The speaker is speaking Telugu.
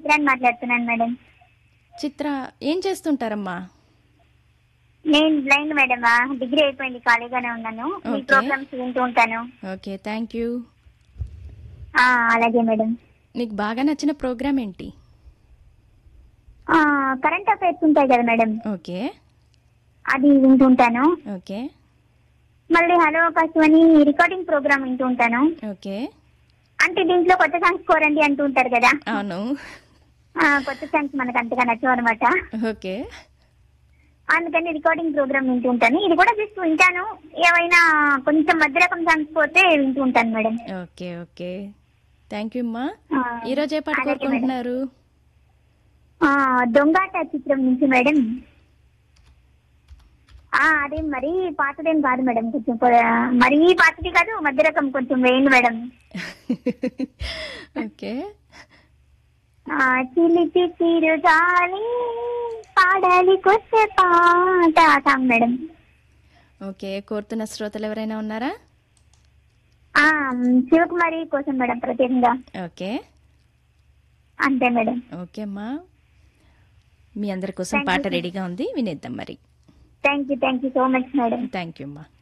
చిత్రాన్ని మాట్లాడుతున్నాను మేడం చిత్ర ఏం చేస్తుంటారమ్మా నేను బ్లైండ్ మేడం డిగ్రీ అయిపోయింది ఖాళీగానే ఉన్నాను మీ Okay. ప్రోగ్రామ్స్ వింటూ ఉంటాను ఓకే థ్యాంక్ యూ ఆ, అలాగే మేడం నీకు బాగా నచ్చిన ప్రోగ్రామ్ ఏంటి ఆ, కరెంట్ అఫైర్స్ ఉంటాయి కదా మేడం ఓకే అది వింటూ ఉంటాను ఓకే మళ్ళీ హలో ఆకాశవాణి రికార్డింగ్ ప్రోగ్రామ్ వింటూ ఉంటాను ఓకే అంటే దీంట్లో కొత్త సాంగ్స్ కోరండి అంటూ ఉంటారు కదా అవును ఆ, కొత్త సాంగ్స్ మనకు అంతగా నచ్చవు అనమాట ఓకే అందుకని రికార్డింగ్ ప్రోగ్రామ్ వింటూ ఉంటాను ఇది కూడా జస్ట్ వింటాను ఏమైనా కొంచెం మధ్య రకం సాంగ్స్ పోతే వింటూ ఉంటాను madam okay okay thank you అమ్మా ఆ, ఈరోజు ఏ పాట అలాగే మేడం. కోరుకుంటున్నారు ఆ, దొంగాట చిత్రం నుంచి మేడం ఆ అదే మరీ పాతదేం కాదు మేడం కొంచెం కొ- మరీ పాతది కాదు మధ్య రకం కొంచెం వేయండి మేడం ఓకే ఆ, చిలిపి చిరుగాలి పాడాలి కొత్త పాట ఆ సాంగ్ మేడం ఓకే కోరుతున్న శ్రోతలు ఎవరైనా ఉన్నారా ఆ శివకుమారి కోసం మేడం ప్రత్యేకంగా ఓకే అంతే మేడం ఓకే అమ్మా మీ అందరి కోసం Thank you, పాట sir. రెడీగా ఉంది వినేద్దాం మరి thank you thank you so much madam thank you అమ్మా